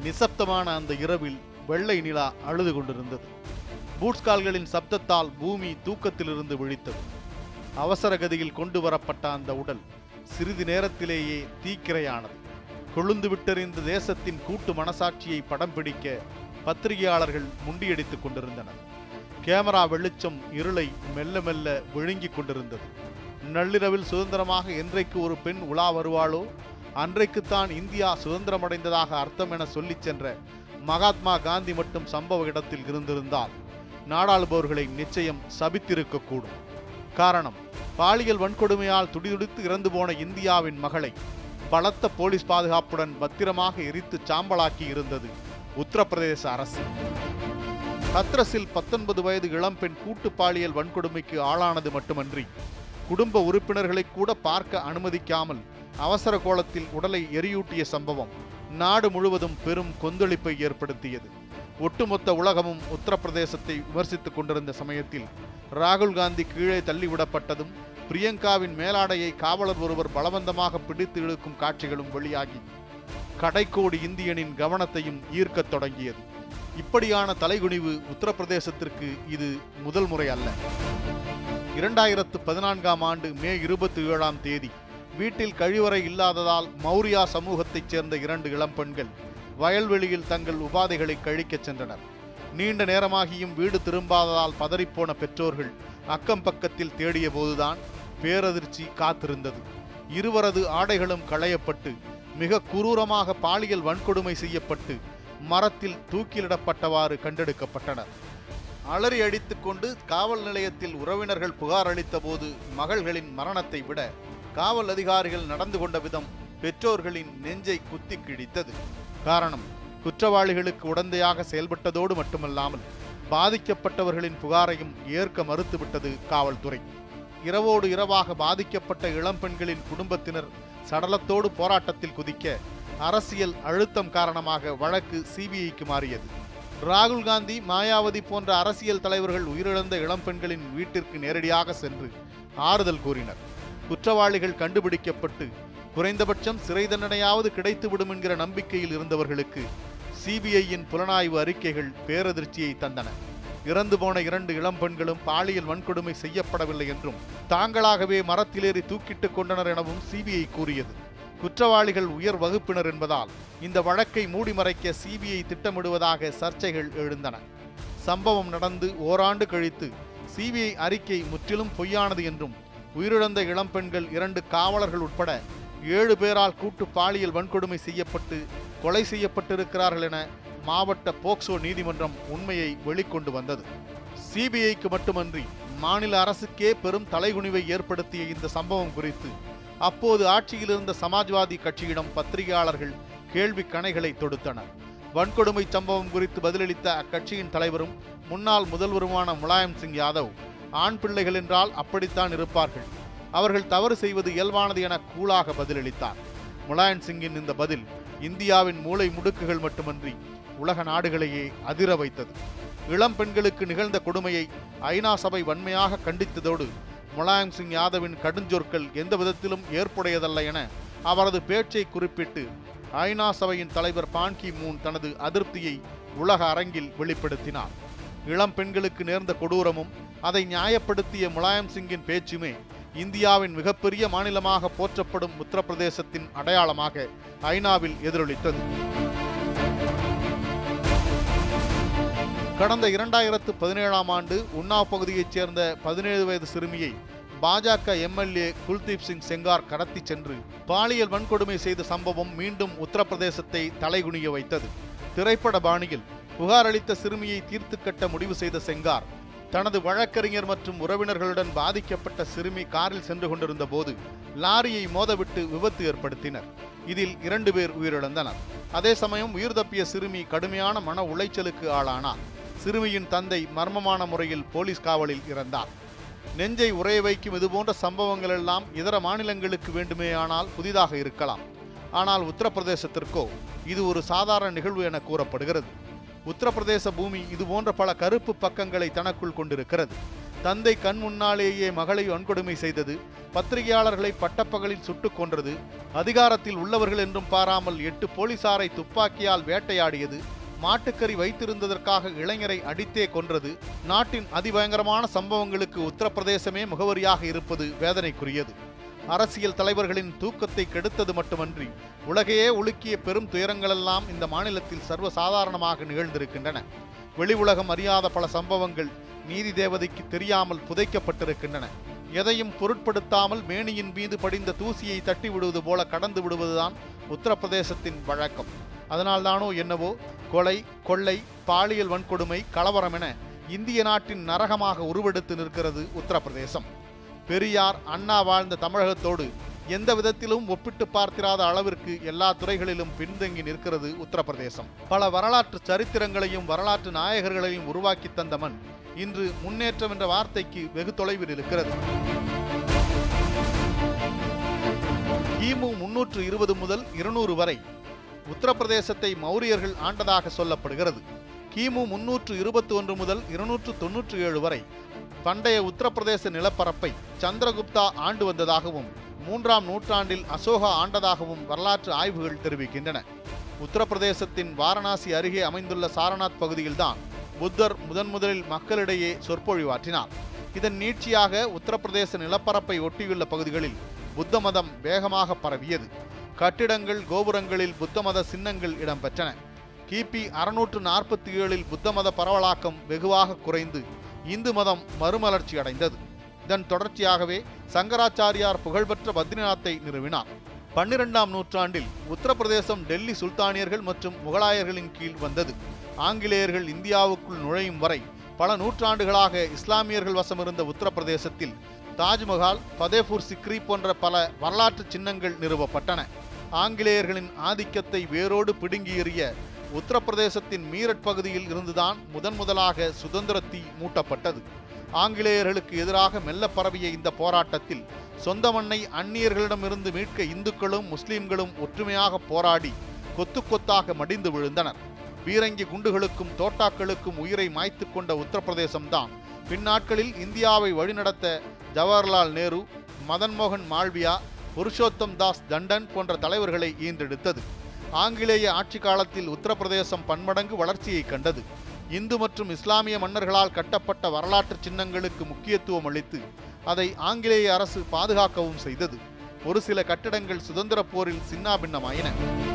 நிசப்தமான அந்த இரவில் வெள்ளை நிலா அழுது கொண்டிருந்தது பூட்ஸ் கால்களின் சப்தத்தால் பூமி தூக்கத்திலிருந்து விழித்தது அவசர கதியில் கொண்டு வரப்பட்ட அந்த உடல் சிறிது நேரத்திலேயே தீக்கிரையானது கொழுந்து விட்டெறிந்த தேசத்தின் கூட்டு மனசாட்சியை படம் பிடிக்க பத்திரிகையாளர்கள் முண்டியடித்துக் கொண்டிருந்தனர் கேமரா வெளிச்சம் இருளை மெல்ல மெல்ல விழுங்கிக் கொண்டிருந்தது நள்ளிரவில் சுதந்திரமாக என்றைக்கு ஒரு பெண் உலா வருவாளோ அன்றைக்குத்தான் இந்தியா சுதந்திரமடைந்ததாக அர்த்தம் என சொல்லிச் சென்ற மகாத்மா காந்தி மட்டும் சம்பவ இடத்தில் இருந்திருந்தால் நாடாளுபவர்களை நிச்சயம் சபித்திருக்கக்கூடும் காரணம் பாலியல் வன்கொடுமையால் துடிதுடித்து இறந்து போன இந்தியாவின் மகளை பலத்த போலீஸ் பாதுகாப்புடன் பத்திரமாக எரித்து சாம்பலாக்கி இருந்தது உத்தரப்பிரதேச அரசு ஹத்ரஸில் பத்தொன்பது வயது இளம்பெண் கூட்டு பாலியல் வன்கொடுமைக்கு ஆளானது மட்டுமன்றி குடும்ப உறுப்பினர்களை கூட பார்க்க அனுமதிக்காமல் அவசர கோலத்தில் உடலை எரியூட்டிய சம்பவம் நாடு முழுவதும் பெரும் கொந்தளிப்பை ஏற்படுத்தியது ஒட்டுமொத்த உலகமும் உத்தரப்பிரதேசத்தை விமர்சித்துக் கொண்டிருந்த சமயத்தில் ராகுல் காந்தி கீழே தள்ளிவிடப்பட்டதும் பிரியங்காவின் மேலாடையை காவலர் ஒருவர் பலவந்தமாக பிடித்து இழுக்கும் காட்சிகளும் வெளியாகி கடைக்கோடி இந்தியனின் கவனத்தையும் ஈர்க்கத் தொடங்கியது இப்படியான தலைகுனிவு உத்தரப்பிரதேசத்திற்கு இது முதல் முறை அல்ல இரண்டாயிரத்து பதினான்காம் ஆண்டு மே இருபத்தி ஏழாம் தேதி வீட்டில் கழிவறை இல்லாததால் மௌரியா சமூகத்தைச் சேர்ந்த இரண்டு இளம்பெண்கள் வயல்வெளியில் தங்கள் உபாதைகளை கழிக்கச் சென்றனர் நீண்ட நேரமாகியும் வீடு திரும்பாததால் பதறிப்போன பெற்றோர்கள் அக்கம் பக்கத்தில் தேடிய போதுதான் பேரதிர்ச்சி காத்திருந்தது இருவரது ஆடைகளும் களையப்பட்டு மிக குரூரமாக பாலியல் வன்கொடுமை செய்யப்பட்டு மரத்தில் தூக்கிலிடப்பட்டவாறு கண்டெடுக்கப்பட்டனர் அலறி அடித்துக்கொண்டு காவல் நிலையத்தில் உறவினர்கள் புகார் அளித்த போது மகள்களின் மரணத்தை விட காவல் அதிகாரிகள் நடந்து கொண்ட விதம் பெற்றோர்களின் நெஞ்சை குத்தி கிழித்தது காரணம் குற்றவாளிகளுக்கு உடந்தையாக செயல்பட்டதோடு மட்டுமல்லாமல் பாதிக்கப்பட்டவர்களின் புகாரையும் ஏற்க மறுத்துவிட்டது காவல்துறை இரவோடு இரவாக பாதிக்கப்பட்ட இளம்பெண்களின் குடும்பத்தினர் சடலத்தோடு போராட்டத்தில் குதிக்க அரசியல் அழுத்தம் காரணமாக வழக்கு சிபிஐக்கு மாறியது ராகுல் காந்தி மாயாவதி போன்ற அரசியல் தலைவர்கள் உயிரிழந்த இளம்பெண்களின் வீட்டிற்கு நேரடியாக சென்று ஆறுதல் கூறினர் குற்றவாளிகள் கண்டுபிடிக்கப்பட்டு குறைந்தபட்சம் சிறை தண்டனையாவது கிடைத்துவிடும் என்கிற நம்பிக்கையில் இருந்தவர்களுக்கு சிபிஐயின் புலனாய்வு அறிக்கைகள் பேரதிர்ச்சியை தந்தன இறந்து போன இரண்டு இளம்பெண்களும் பாலியல் வன்கொடுமை செய்யப்படவில்லை என்றும் தாங்களாகவே மரத்திலேறி தூக்கிட்டுக் கொண்டனர் எனவும் சிபிஐ கூறியது குற்றவாளிகள் உயர் வகுப்பினர் என்பதால் இந்த வழக்கை மூடி மறைக்க சிபிஐ திட்டமிடுவதாக சர்ச்சைகள் எழுந்தன சம்பவம் நடந்து ஓராண்டு கழித்து சிபிஐ அறிக்கை முற்றிலும் பொய்யானது என்றும் உயிரிழந்த இளம்பெண்கள் இரண்டு காவலர்கள் உட்பட ஏழு பேரால் கூட்டு பாலியல் வன்கொடுமை செய்யப்பட்டு கொலை செய்யப்பட்டிருக்கிறார்கள் என மாவட்ட போக்சோ நீதிமன்றம் உண்மையை வெளிக்கொண்டு வந்தது சிபிஐக்கு மட்டுமன்றி மாநில அரசுக்கே பெரும் தலைகுனிவை ஏற்படுத்திய இந்த சம்பவம் குறித்து அப்போது ஆட்சியில் இருந்த சமாஜ்வாதி கட்சியிடம் பத்திரிகையாளர்கள் கேள்வி கணைகளை தொடுத்தனர் வன்கொடுமை சம்பவம் குறித்து பதிலளித்த அக்கட்சியின் தலைவரும் முன்னாள் முதல்வருமான முலாயம் சிங் யாதவ் ஆண் பிள்ளைகள் என்றால் அப்படித்தான் இருப்பார்கள் அவர்கள் தவறு செய்வது இயல்பானது என கூலாக பதிலளித்தார் முலாயன் சிங்கின் இந்த பதில் இந்தியாவின் மூளை முடுக்குகள் மட்டுமன்றி உலக நாடுகளையே அதிர வைத்தது இளம் பெண்களுக்கு நிகழ்ந்த கொடுமையை ஐநா சபை வன்மையாக கண்டித்ததோடு முலாயம் சிங் யாதவின் கடுஞ்சொற்கள் எந்த விதத்திலும் ஏற்புடையதல்ல என அவரது பேச்சை குறிப்பிட்டு ஐநா சபையின் தலைவர் பான் கி மூன் தனது அதிருப்தியை உலக அரங்கில் வெளிப்படுத்தினார் இளம் பெண்களுக்கு நேர்ந்த கொடூரமும் அதை நியாயப்படுத்திய முலாயம் சிங்கின் பேச்சுமே இந்தியாவின் மிகப்பெரிய மாநிலமாக போற்றப்படும் உத்தரப்பிரதேசத்தின் அடையாளமாக ஐநாவில் எதிரொலித்தது கடந்த இரண்டாயிரத்து பதினேழாம் ஆண்டு உன்னாவ் பகுதியைச் சேர்ந்த பதினேழு வயது சிறுமியை பாஜக எம்எல்ஏ குல்தீப் சிங் செங்கார் கடத்தி சென்று பாலியல் வன்கொடுமை செய்த சம்பவம் மீண்டும் உத்தரப்பிரதேசத்தை தலைகுனிய வைத்தது திரைப்பட பாணியில் புகார் அளித்த சிறுமியை தீர்த்து கட்ட முடிவு செய்த செங்கார் தனது வழக்கறிஞர் மற்றும் உறவினர்களுடன் பாதிக்கப்பட்ட சிறுமி காரில் சென்று கொண்டிருந்த போது லாரியை மோதவிட்டு விபத்து ஏற்படுத்தினர் இதில் இரண்டு பேர் உயிரிழந்தனர் அதே சமயம் உயிர் தப்பிய சிறுமி கடுமையான மன உளைச்சலுக்கு ஆளானார் சிறுமியின் தந்தை மர்மமான முறையில் போலீஸ் காவலில் இறந்தார் நெஞ்சை உறைய வைக்கும் இதுபோன்ற சம்பவங்கள் எல்லாம் இதர மாநிலங்களுக்கு வேண்டுமேயானால் புதிதாக இருக்கலாம் ஆனால் உத்தரப்பிரதேசத்திற்கோ இது ஒரு சாதாரண நிகழ்வு என கூறப்படுகிறது உத்தரப்பிரதேச பூமி இதுபோன்ற பல கருப்பு பக்கங்களை தனக்குள் கொண்டிருக்கிறது தந்தை கண் முன்னாலேயே மகளை வன்கொடுமை செய்தது பத்திரிகையாளர்களை பட்டப்பகலில் சுட்டுக் கொன்றது அதிகாரத்தில் உள்ளவர்கள் என்றும் பாராமல் எட்டு போலீசாரை துப்பாக்கியால் வேட்டையாடியது மாட்டுக்கறி வைத்திருந்ததற்காக இளைஞரை அடித்தே கொன்றது நாட்டின் அதிபயங்கரமான சம்பவங்களுக்கு உத்தரப்பிரதேசமே முகவரியாக இருப்பது வேதனைக்குரியது அரசியல் தலைவர்களின் தூக்கத்தை கெடுத்தது மட்டுமன்றி உலகையே உலுக்கிய பெரும் துயரங்களெல்லாம் இந்த மாநிலத்தில் சர்வசாதாரணமாக நிகழ்ந்திருக்கின்றன வெளி உலகம் அறியாத பல சம்பவங்கள் நீதி தேவதைக்கு தெரியாமல் புதைக்கப்பட்டிருக்கின்றன எதையும் பொருட்படுத்தாமல் மேனியின் மீது படிந்த தூசியை தட்டி விடுவது போல கடந்து விடுவதுதான் உத்தரப்பிரதேசத்தின் வழக்கம் அதனால்தானோ என்னவோ கொலை கொள்ளை பாலியல் வன்கொடுமை கலவரம் என இந்திய நாட்டின் நரகமாக உருவெடுத்து நிற்கிறது உத்தரப்பிரதேசம் பெரியார் அண்ணா வாழ்ந்த தமிழகத்தோடு எந்த விதத்திலும் ஒப்பிட்டு பார்த்திராத அளவிற்கு எல்லா துறைகளிலும் பின்தங்கி நிற்கிறது உத்தரப்பிரதேசம் பல வரலாற்று சரித்திரங்களையும் வரலாற்று நாயகர்களையும் உருவாக்கி தந்த மண் இன்று முன்னேற்றம் என்ற வார்த்தைக்கு வெகு தொலைவில் இருக்கிறது கிமு முன்னூற்று இருபது முதல் இருநூறு வரை உத்தரப்பிரதேசத்தை மௌரியர்கள் ஆண்டதாக சொல்லப்படுகிறது கிமு முன்னூற்று இருபத்தி ஒன்று முதல் இருநூற்று தொன்னூற்றி ஏழு வரை பண்டைய உத்தரப்பிரதேச நிலப்பரப்பை சந்திரகுப்தா ஆண்டு வந்ததாகவும் மூன்றாம் நூற்றாண்டில் அசோகா ஆண்டதாகவும் வரலாற்று ஆய்வுகள் தெரிவிக்கின்றன உத்தரப்பிரதேசத்தின் வாரணாசி அருகே அமைந்துள்ள சாரநாத் பகுதியில்தான் புத்தர் முதன் முதலில் மக்களிடையே சொற்பொழிவாற்றினார் இதன் நீட்சியாக உத்தரப்பிரதேச நிலப்பரப்பை ஒட்டியுள்ள பகுதிகளில் புத்த மதம் வேகமாக பரவியது கட்டிடங்கள் கோபுரங்களில் புத்த மத சின்னங்கள் இடம்பெற்றன கிபி அறுநூற்று நாற்பத்தி ஏழில் புத்த மத பரவலாக்கம் வெகுவாக குறைந்து இந்து மதம் மறுமலர்ச்சி அடைந்தது இதன் தொடர்ச்சியாகவே சங்கராச்சாரியார் புகழ்பெற்ற பத்ரிநாத்தை நிறுவினார் பன்னிரெண்டாம் நூற்றாண்டில் உத்தரப்பிரதேசம் டெல்லி சுல்தானியர்கள் மற்றும் முகலாயர்களின் கீழ் வந்தது ஆங்கிலேயர்கள் இந்தியாவுக்குள் நுழையும் வரை பல நூற்றாண்டுகளாக இஸ்லாமியர்கள் வசமிருந்த உத்தரப்பிரதேசத்தில் தாஜ்மஹால் ஃபதேபூர் சிக்ரி போன்ற பல வரலாற்று சின்னங்கள் நிறுவப்பட்டன ஆங்கிலேயர்களின் ஆதிக்கத்தை வேரோடு பிடுங்கி எறிய உத்தரப்பிரதேசத்தின் மீரட் பகுதியில் இருந்துதான் முதன் முதலாக சுதந்திர தீ மூட்டப்பட்டது ஆங்கிலேயர்களுக்கு எதிராக மெல்ல பரவிய இந்த போராட்டத்தில் சொந்த மண்ணை அந்நியர்களிடமிருந்து மீட்க இந்துக்களும் முஸ்லிம்களும் ஒற்றுமையாக போராடி கொத்து கொத்தாக மடிந்து விழுந்தனர் பீரங்கி குண்டுகளுக்கும் தோட்டாக்களுக்கும் உயிரை மாய்த்து கொண்ட உத்தரப்பிரதேசம்தான் பின்னாட்களில் இந்தியாவை வழிநடத்த ஜவஹர்லால் நேரு மதன் மோகன் மால்வியா புருஷோத்தம் தாஸ் தண்டன் போன்ற தலைவர்களை ஈன்றெடுத்தது ஆங்கிலேய ஆட்சி காலத்தில் உத்தரப்பிரதேசம் பன்மடங்கு வளர்ச்சியை கண்டது இந்து மற்றும் இஸ்லாமிய மன்னர்களால் கட்டப்பட்ட வரலாற்று சின்னங்களுக்கு முக்கியத்துவம் அளித்து அதை ஆங்கிலேய அரசு பாதுகாக்கவும் செய்தது ஒரு சில கட்டடங்கள் சுதந்திர போரில் சின்னாபின்னமாயின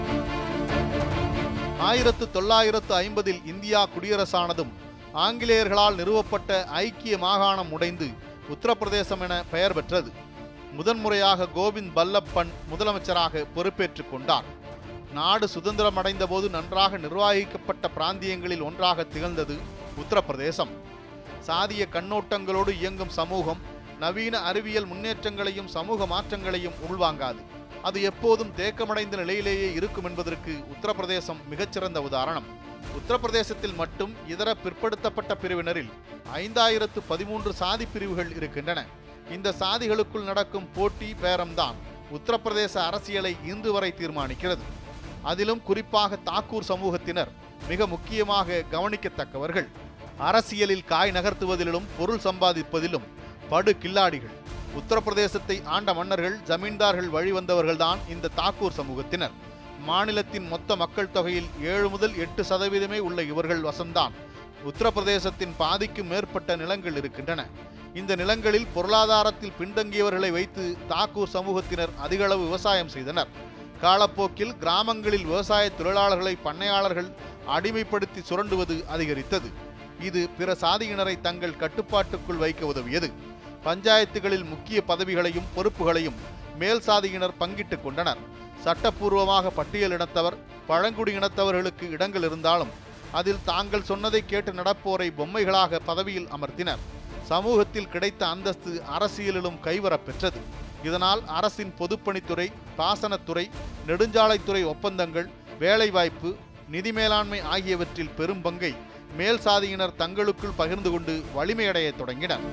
ஆயிரத்து தொள்ளாயிரத்து ஐம்பதில் இந்தியா குடியரசானதும் ஆங்கிலேயர்களால் நிறுவப்பட்ட ஐக்கிய மாகாணம் உடைந்து உத்தரப்பிரதேசம் என பெயர் பெற்றது முதன்முறையாக கோவிந்த் பல்லப் பண்ட் முதலமைச்சராக பொறுப்பேற்றுக் கொண்டார் நாடு சுதந்திரம் அடைந்தபோது நன்றாக நிர்வகிக்கப்பட்ட பிராந்தியங்களில் ஒன்றாக திகழ்ந்தது உத்தரப்பிரதேசம் சாதிய கண்ணோட்டங்களோடு இயங்கும் சமூகம் நவீன அறிவியல் முன்னேற்றங்களையும் சமூக மாற்றங்களையும் உள்வாங்காது அது எப்போதும் தேக்கமடைந்த நிலையிலேயே இருக்கும் என்பதற்கு உத்தரப்பிரதேசம் மிகச்சிறந்த உதாரணம் உத்தரப்பிரதேசத்தில் மட்டும் இதர பிற்படுத்தப்பட்ட பிரிவினரில் ஐந்தாயிரத்து பதிமூன்று சாதி பிரிவுகள் இருக்கின்றன இந்த சாதிகளுக்குள் நடக்கும் போட்டி பேரம்தான் உத்தரப்பிரதேச அரசியலை இன்று வரை தீர்மானிக்கிறது அதிலும் குறிப்பாக தாக்கூர் சமூகத்தினர் மிக முக்கியமாக கவனிக்கத்தக்கவர்கள் அரசியலில் காய் நகர்த்துவதிலும் பொருள் சம்பாதிப்பதிலும் படு கில்லாடிகள் உத்தரப்பிரதேசத்தை ஆண்ட மன்னர்கள் ஜமீன்தார்கள் வழிவந்தவர்கள்தான் இந்த தாக்கூர் சமூகத்தினர் மாநிலத்தின் மொத்த மக்கள் தொகையில் ஏழு முதல் எட்டு சதவீதமே உள்ள இவர்கள் வசம்தான் உத்தரப்பிரதேசத்தின் பாதிக்கும் மேற்பட்ட நிலங்கள் இருக்கின்றன இந்த நிலங்களில் பொருளாதாரத்தில் பின்தங்கியவர்களை வைத்து தாக்கூர் சமூகத்தினர் அதிகளவு விவசாயம் செய்தனர் காலப்போக்கில் கிராமங்களில் விவசாய தொழிலாளர்களை பண்ணையாளர்கள் அடிமைப்படுத்தி சுரண்டுவது அதிகரித்தது இது பிற சாதியினரை தங்கள் கட்டுப்பாட்டுக்குள் வைக்க உதவியது பஞ்சாயத்துகளில் முக்கிய பதவிகளையும் பொறுப்புகளையும் மேல் சாதியினர் பங்கிட்டுக் கொண்டனர் சட்டப்பூர்வமாக பட்டியலினத்தவர் பழங்குடி இனத்தவர்களுக்கு இடங்கள் இருந்தாலும் அதில் தாங்கள் சொன்னதை கேட்டு நடப்போரை பொம்மைகளாக பதவியில் அமர்த்தினர் சமூகத்தில் கிடைத்த அந்தஸ்து அரசியலிலும் கைவரப் பெற்றது இதனால் அரசின் பொதுப்பணித்துறை பாசனத்துறை நெடுஞ்சாலைத்துறை ஒப்பந்தங்கள் வேலைவாய்ப்பு நிதி மேலாண்மை ஆகியவற்றில் பெரும் பங்கை மேல் சாதியினர் தங்களுக்குள் பகிர்ந்து கொண்டு வலிமையடையத் தொடங்கினர்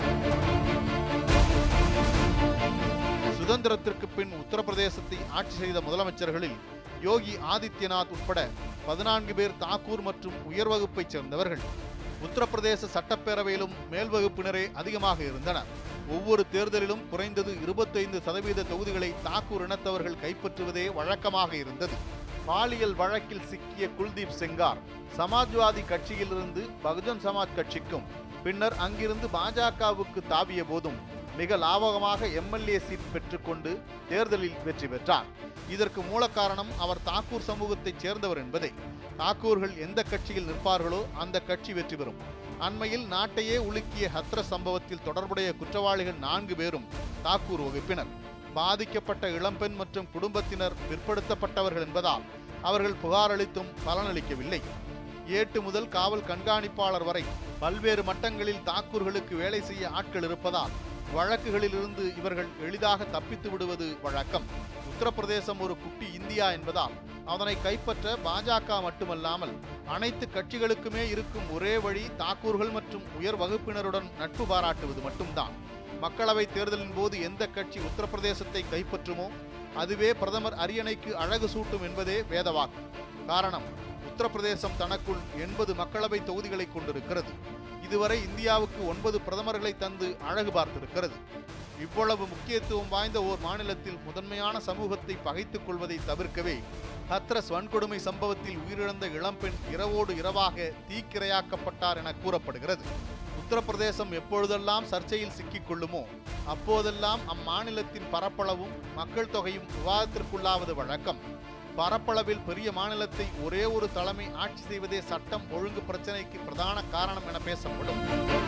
சுதந்திரத்திற்கு பின் உத்தரப்பிரதேசத்தை ஆட்சி செய்த முதலமைச்சர்களில் யோகி ஆதித்யநாத் உட்பட பதினான்கு பேர் தாக்கூர் மற்றும் உயர் வகுப்பைச் சேர்ந்தவர்கள் உத்தரப்பிரதேச சட்டப்பேரவையிலும் மேல் வகுப்பினரே அதிகமாக இருந்தனர் ஒவ்வொரு தேர்தலிலும் குறைந்தது இருபத்தைந்து சதவீத தொகுதிகளை தாக்கூர் இனத்தவர்கள் கைப்பற்றுவதே வழக்கமாக இருந்தது பாலியல் வழக்கில் சிக்கிய குல்தீப் செங்கார் சமாஜ்வாதி கட்சியிலிருந்து பகுஜன் சமாஜ் கட்சிக்கும் பின்னர் அங்கிருந்து பாஜகவுக்கு தாவிய போதும் மிக லாபகமாக எம்எல்ஏ சீட் பெற்றுக்கொண்டு தேர்தலில் வெற்றி பெற்றார் இதற்கு மூல காரணம் அவர் தாக்கூர் சமூகத்தைச் சேர்ந்தவர் என்பதே தாக்கூர்கள் எந்த கட்சியில் நிற்பார்களோ அந்த கட்சி வெற்றி பெறும் அண்மையில் நாட்டையே உலுக்கிய ஹத்ர சம்பவத்தில் தொடர்புடைய குற்றவாளிகள் நான்கு பேரும் தாக்கூர் வகுப்பினர் பாதிக்கப்பட்ட இளம்பெண் மற்றும் குடும்பத்தினர் பிற்படுத்தப்பட்டவர்கள் என்பதால் அவர்கள் புகார் அளித்தும் பலனளிக்கவில்லை ஏட்டு முதல் காவல் கண்காணிப்பாளர் வரை பல்வேறு மட்டங்களில் தாக்கூர்களுக்கு வேலை செய்ய ஆட்கள் இருப்பதால் வழக்குகளிலிருந்து இவர்கள் எளிதாக தப்பித்து விடுவது வழக்கம் உத்தரப்பிரதேசம் ஒரு குட்டி இந்தியா என்பதால் அதனை கைப்பற்ற பாஜக மட்டுமல்லாமல் அனைத்து கட்சிகளுக்குமே இருக்கும் ஒரே வழி தாக்கூர்கள் மற்றும் உயர் வகுப்பினருடன் நட்பு பாராட்டுவது மட்டும்தான் மக்களவை தேர்தலின் போது எந்த கட்சி உத்தரப்பிரதேசத்தை கைப்பற்றுமோ அதுவே பிரதமர் அரியணைக்கு அழகு சூட்டும் என்பதே வேதவாக்கு காரணம் உத்தரப்பிரதேசம் தனக்குள் எண்பது மக்களவை தொகுதிகளை கொண்டிருக்கிறது இதுவரை இந்தியாவுக்கு ஒன்பது பிரதமர்களை தந்து அழகு பார்த்திருக்கிறது இவ்வளவு முக்கியத்துவம் வாய்ந்த ஓர் மாநிலத்தில் முதன்மையான சமூகத்தை பகைத்துக் கொள்வதை தவிர்க்கவே ஹத்ரஸ் வன்கொடுமை சம்பவத்தில் உயிரிழந்த இளம்பெண் இரவோடு இரவாக தீக்கிரையாக்கப்பட்டார் என கூறப்படுகிறது உத்தரப்பிரதேசம் எப்பொழுதெல்லாம் சர்ச்சையில் சிக்கிக் கொள்ளுமோ அப்போதெல்லாம் அம்மாநிலத்தின் பரப்பளவும் மக்கள் தொகையும் விவாதத்திற்குள்ளாவது வழக்கம் பரப்பளவில் பெரிய மாநிலத்தை ஒரே ஒரு தலைமை ஆட்சி செய்வதே சட்டம் ஒழுங்கு பிரச்சனைக்கு பிரதான காரணம் என பேசப்படும்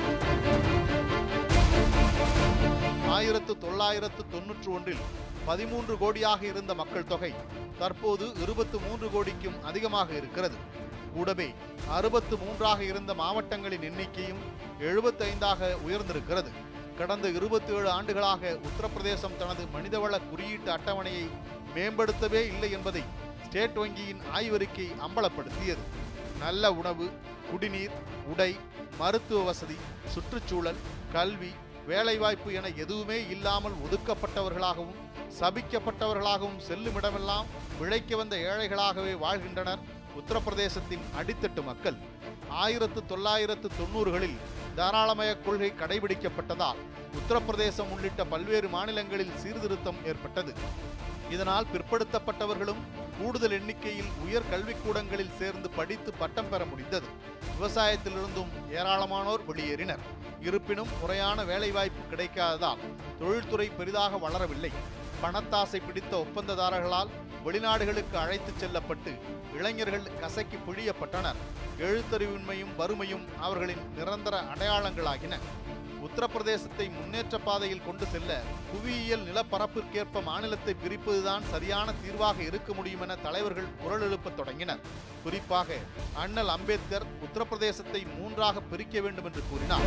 ஆயிரத்து தொள்ளாயிரத்து தொன்னூற்று ஒன்றில் பதிமூன்று கோடியாக இருந்த மக்கள் தொகை தற்போது இருபத்து மூன்று கோடிக்கும் அதிகமாக இருக்கிறது கூடவே அறுபத்து மூன்றாக இருந்த மாவட்டங்களின் எண்ணிக்கையும் எழுபத்தைந்தாக உயர்ந்திருக்கிறது கடந்த இருபத்தி ஏழு ஆண்டுகளாக உத்தரப்பிரதேசம் தனது மனிதவள குறியீட்டு அட்டவணையை மேம்படுத்தவே இல்லை என்பதை ஸ்டேட் வங்கியின் ஆய்வறிக்கை அம்பலப்படுத்தியது நல்ல உணவு குடிநீர் உடை மருத்துவ வசதி சுற்றுச்சூழல் கல்வி வேலைவாய்ப்பு என எதுவுமே இல்லாமல் ஒதுக்கப்பட்டவர்களாகவும் சபிக்கப்பட்டவர்களாகவும் செல்லுமிடமெல்லாம் பிழைக்க வந்த ஏழைகளாகவே வாழ்கின்றனர் உத்தரப்பிரதேசத்தின் அடித்தட்டு மக்கள் ஆயிரத்து தொள்ளாயிரத்து தொண்ணூறுகளில் தாராளமய கொள்கை கடைபிடிக்கப்பட்டதால் உத்தரப்பிரதேசம் உள்ளிட்ட பல்வேறு மாநிலங்களில் சீர்திருத்தம் ஏற்பட்டது இதனால் பிற்படுத்தப்பட்டவர்களும் கூடுதல் எண்ணிக்கையில் உயர் கல்விக்கூடங்களில் சேர்ந்து படித்து பட்டம் பெற முடிந்தது விவசாயத்திலிருந்தும் ஏராளமானோர் வெளியேறினர் இருப்பினும் முறையான வேலைவாய்ப்பு கிடைக்காததால் தொழில்துறை பெரிதாக வளரவில்லை பணத்தாசை பிடித்த ஒப்பந்ததாரர்களால் வெளிநாடுகளுக்கு அழைத்துச் செல்லப்பட்டு இளைஞர்கள் கசக்கி பிழியப்பட்டனர் எழுத்தறிவின்மையும் வறுமையும் அவர்களின் நிரந்தர அடையாளங்களாகின உத்தரப்பிரதேசத்தை முன்னேற்ற பாதையில் கொண்டு செல்ல புவியியல் நிலப்பரப்பிற்கேற்ப மாநிலத்தை பிரிப்பதுதான் சரியான தீர்வாக இருக்க முடியும் என தலைவர்கள் குரல் எழுப்பத் தொடங்கினர் குறிப்பாக அண்ணல் அம்பேத்கர் உத்தரப்பிரதேசத்தை மூன்றாக பிரிக்க வேண்டும் என்று கூறினார்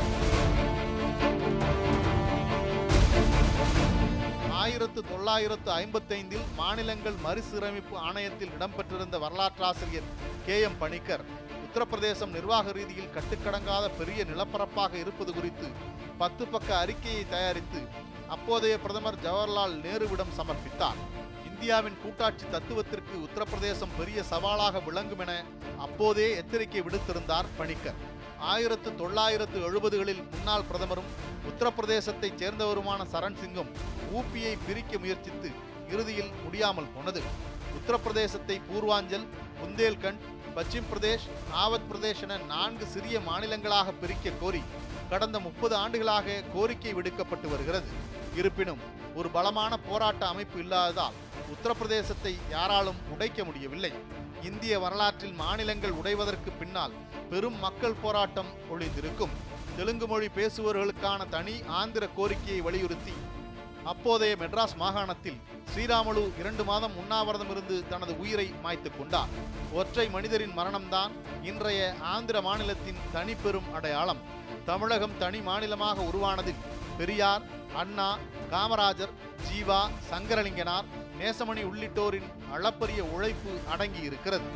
ஆயிரத்து தொள்ளாயிரத்து ஐம்பத்தைந்தில் மாநிலங்கள் மறுசீரமைப்பு ஆணையத்தில் இடம்பெற்றிருந்த வரலாற்றாசிரியர் கே எம் பணிக்கர் உத்தரப்பிரதேசம் நிர்வாக ரீதியில் கட்டுக்கடங்காத பெரிய நிலப்பரப்பாக இருப்பது குறித்து பத்து பக்க அறிக்கையை தயாரித்து அப்போதைய பிரதமர் ஜவஹர்லால் நேருவிடம் சமர்ப்பித்தார் இந்தியாவின் கூட்டாட்சி தத்துவத்திற்கு உத்தரப்பிரதேசம் பெரிய சவாலாக விளங்கும் என அப்போதே எச்சரிக்கை விடுத்திருந்தார் பணிக்கர் ஆயிரத்து தொள்ளாயிரத்து எழுபதுகளில் முன்னாள் பிரதமரும் உத்தரப்பிரதேசத்தைச் சேர்ந்தவருமான சரண் சிங்கும் ஊபியை பிரிக்க முயற்சித்து இறுதியில் முடியாமல் போனது உத்தரப்பிரதேசத்தை பூர்வாஞ்சல் புந்தேல்கண்ட் பச்சிம் பிரதேஷ் ஆவத் பிரதேஷ் என நான்கு சிறிய மாநிலங்களாக பிரிக்க கோரி கடந்த முப்பது ஆண்டுகளாக கோரிக்கை விடுக்கப்பட்டு வருகிறது இருப்பினும் ஒரு பலமான போராட்ட அமைப்பு இல்லாததால் உத்தரப்பிரதேசத்தை யாராலும் உடைக்க முடியவில்லை இந்திய வரலாற்றில் மாநிலங்கள் உடைவதற்கு பின்னால் பெரும் மக்கள் போராட்டம் ஒளிந்திருக்கும் தெலுங்கு மொழி பேசுபவர்களுக்கான தனி ஆந்திர கோரிக்கையை வலியுறுத்தி அப்போதைய மெட்ராஸ் மாகாணத்தில் ஸ்ரீராமலு இரண்டு மாதம் உண்ணாவிரதம் இருந்து தனது உயிரை மாய்த்துக் கொண்டார் ஒற்றை மனிதரின் மரணம்தான் இன்றைய ஆந்திர மாநிலத்தின் தனிப்பெரும் அடையாளம் தமிழகம் தனி மாநிலமாக உருவானதில் பெரியார் அண்ணா காமராஜர் ஜீவா சங்கரலிங்கனார் நேசமணி உள்ளிட்டோரின் அளப்பரிய உழைப்பு அடங்கி இருக்கிறது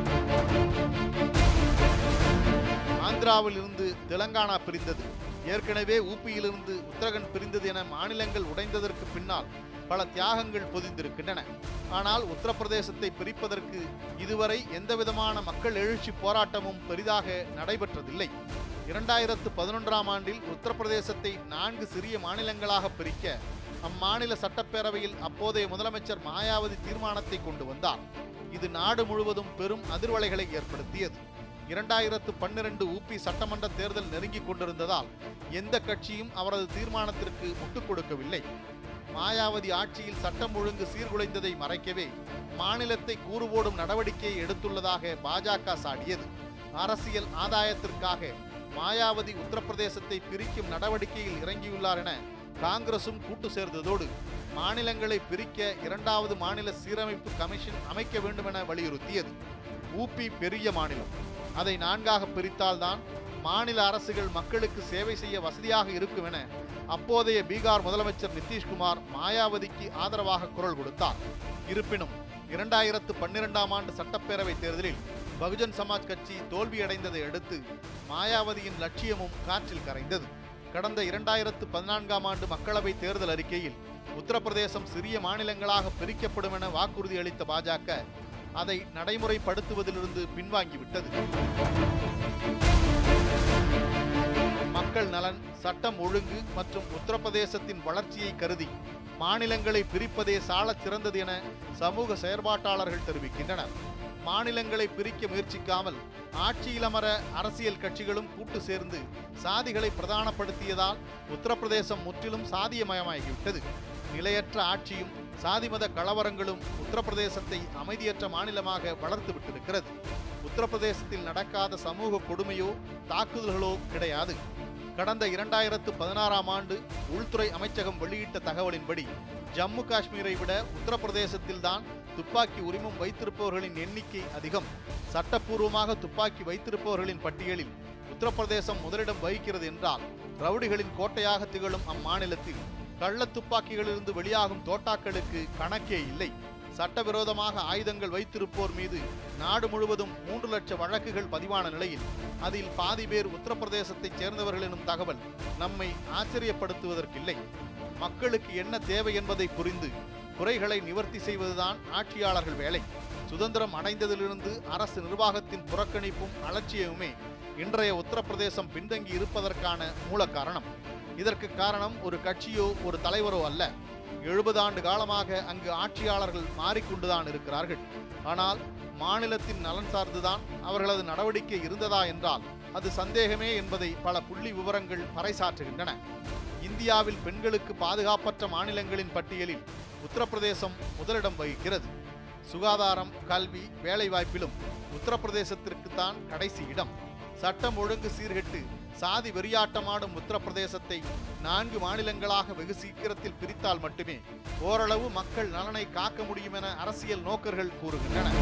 ஆந்திராவில் இருந்து தெலங்கானா பிரிந்தது ஏற்கனவே ஊப்பியிலிருந்து உத்தரகண்ட் பிரிந்தது என மாநிலங்கள் உடைந்ததற்கு பின்னால் பல தியாகங்கள் பொதிந்திருக்கின்றன ஆனால் உத்தரப்பிரதேசத்தை பிரிப்பதற்கு இதுவரை எந்தவிதமான மக்கள் எழுச்சி போராட்டமும் பெரிதாக நடைபெற்றதில்லை இரண்டாயிரத்து பதினொன்றாம் ஆண்டில் உத்தரப்பிரதேசத்தை நான்கு சிறிய மாநிலங்களாக பிரிக்க அம்மாநில சட்டப்பேரவையில் அப்போதைய முதலமைச்சர் மாயாவதி தீர்மானத்தை கொண்டு வந்தார் இது நாடு முழுவதும் பெரும் அதிர்வலைகளை ஏற்படுத்தியது இரண்டாயிரத்து பன்னிரண்டு ஊபி சட்டமன்ற தேர்தல் நெருங்கிக் கொண்டிருந்ததால் எந்த கட்சியும் அவரது தீர்மானத்திற்கு முட்டுக் கொடுக்கவில்லை மாயாவதி ஆட்சியில் சட்டம் ஒழுங்கு சீர்குலைந்ததை மறைக்கவே மாநிலத்தை கூறுபோடும் நடவடிக்கையை எடுத்துள்ளதாக பாஜக சாடியது அரசியல் ஆதாயத்திற்காக மாயாவதி உத்தரப்பிரதேசத்தை பிரிக்கும் நடவடிக்கையில் இறங்கியுள்ளார் என காங்கிரசும் கூட்டு சேர்ந்ததோடு மாநிலங்களை பிரிக்க இரண்டாவது மாநில சீரமைப்பு கமிஷன் அமைக்க வேண்டும் என வலியுறுத்தியது ஊபி பெரிய மாநிலம் அதை நான்காக பிரித்தால்தான் மாநில அரசுகள் மக்களுக்கு சேவை செய்ய வசதியாக இருக்கும் என அப்போதைய பீகார் முதலமைச்சர் நிதிஷ்குமார் மாயாவதிக்கு ஆதரவாக குரல் கொடுத்தார் இருப்பினும் இரண்டாயிரத்து பன்னிரெண்டாம் ஆண்டு சட்டப்பேரவை தேர்தலில் பகுஜன் சமாஜ் கட்சி தோல்வியடைந்ததை அடுத்து மாயாவதியின் லட்சியமும் காற்றில் கரைந்தது கடந்த இரண்டாயிரத்து பதினான்காம் ஆண்டு மக்களவை தேர்தல் அறிக்கையில் உத்தரப்பிரதேசம் சிறிய மாநிலங்களாக பிரிக்கப்படும் என வாக்குறுதி அளித்த பாஜக அதை நடைமுறைப்படுத்துவதிலிருந்து பின்வாங்கிவிட்டது மக்கள் நலன் சட்டம் ஒழுங்கு மற்றும் உத்தரப்பிரதேசத்தின் வளர்ச்சியை கருதி மாநிலங்களை பிரிப்பதே சாலச் சிறந்தது என சமூக செயற்பாட்டாளர்கள் தெரிவிக்கின்றனர் மாநிலங்களை பிரிக்க முயற்சிக்காமல் ஆட்சியில் அமர அரசியல் கட்சிகளும் கூட்டு சேர்ந்து சாதிகளை பிரதானப்படுத்தியதால் உத்தரப்பிரதேசம் முற்றிலும் சாதியமயமாகிவிட்டது நிலையற்ற ஆட்சியும் சாதிமத கலவரங்களும் உத்தரப்பிரதேசத்தை அமைதியற்ற மாநிலமாக வளர்த்து விட்டிருக்கிறது உத்தரப்பிரதேசத்தில் நடக்காத சமூக கொடுமையோ தாக்குதல்களோ கிடையாது கடந்த இரண்டாயிரத்து பதினாறாம் ஆண்டு உள்துறை அமைச்சகம் வெளியிட்ட தகவலின்படி ஜம்மு காஷ்மீரை விட உத்தரப்பிரதேசத்தில்தான் துப்பாக்கி உரிமம் வைத்திருப்பவர்களின் எண்ணிக்கை அதிகம் சட்டப்பூர்வமாக துப்பாக்கி வைத்திருப்பவர்களின் பட்டியலில் உத்தரப்பிரதேசம் முதலிடம் வகிக்கிறது என்றால் ரவுடிகளின் கோட்டையாக திகழும் அம்மாநிலத்தில் கள்ள துப்பாக்கிகளிலிருந்து வெளியாகும் தோட்டாக்களுக்கு கணக்கே இல்லை சட்டவிரோதமாக ஆயுதங்கள் வைத்திருப்போர் மீது நாடு முழுவதும் மூன்று லட்சம் வழக்குகள் பதிவான நிலையில் அதில் பாதி பேர் உத்தரப்பிரதேசத்தைச் சேர்ந்தவர்கள் எனும் தகவல் நம்மை ஆச்சரியப்படுத்துவதற்கில்லை மக்களுக்கு என்ன தேவை என்பதை புரிந்து குறைகளை நிவர்த்தி செய்வதுதான் ஆட்சியாளர்கள் வேலை சுதந்திரம் அடைந்ததிலிருந்து அரசு நிர்வாகத்தின் புறக்கணிப்பும் அலட்சியமுமே இன்றைய உத்தரப்பிரதேசம் பின்தங்கி இருப்பதற்கான மூல காரணம் இதற்கு காரணம் ஒரு கட்சியோ ஒரு தலைவரோ அல்ல எழுபது ஆண்டு காலமாக அங்கு ஆட்சியாளர்கள் மாறிக்கொண்டுதான் இருக்கிறார்கள் ஆனால் மாநிலத்தின் நலன் சார்ந்துதான் அவர்களது நடவடிக்கை இருந்ததா என்றால் அது சந்தேகமே என்பதை பல புள்ளி விவரங்கள் பறைசாற்றுகின்றன இந்தியாவில் பெண்களுக்கு பாதுகாப்பற்ற மாநிலங்களின் பட்டியலில் உத்தரப்பிரதேசம் முதலிடம் வகிக்கிறது சுகாதாரம் கல்வி வேலைவாய்ப்பிலும் உத்தரப்பிரதேசத்திற்குத்தான் கடைசி இடம் சட்டம் ஒழுங்கு சீர்கெட்டு சாதி வெறியாட்டமாடும் உத்தரப்பிரதேசத்தை நான்கு மாநிலங்களாக வெகு சீக்கிரத்தில் பிரித்தால் மட்டுமே ஓரளவு மக்கள் நலனை காக்க முடியும் என அரசியல் நோக்கர்கள் கூறுகின்றனர்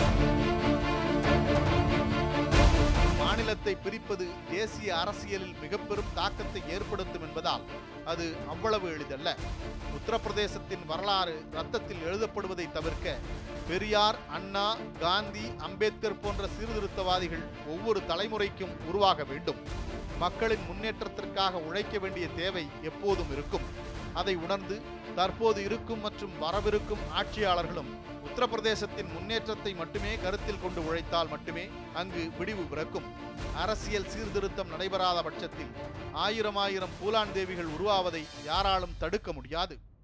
மாநிலத்தை பிரிப்பது தேசிய அரசியலில் மிக பெரும் தாக்கத்தை ஏற்படுத்தும் என்பதால் அது அவ்வளவு எளிதல்ல உத்தரப்பிரதேசத்தின் வரலாறு ரத்தத்தில் எழுதப்படுவதை தவிர்க்க பெரியார் அண்ணா காந்தி அம்பேத்கர் போன்ற சீர்திருத்தவாதிகள் ஒவ்வொரு தலைமுறைக்கும் உருவாக வேண்டும் மக்களின் முன்னேற்றத்திற்காக உழைக்க வேண்டிய தேவை எப்போதும் இருக்கும் அதை உணர்ந்து தற்போது இருக்கும் மற்றும் வரவிருக்கும் ஆட்சியாளர்களும் உத்தரப்பிரதேசத்தின் முன்னேற்றத்தை மட்டுமே கருத்தில் கொண்டு உழைத்தால் மட்டுமே அங்கு விடிவு பிறக்கும் அரசியல் சீர்திருத்தம் நடைபெறாத பட்சத்தில் ஆயிரம் ஆயிரம் பூலான் தேவிகள் உருவாவதை யாராலும் தடுக்க முடியாது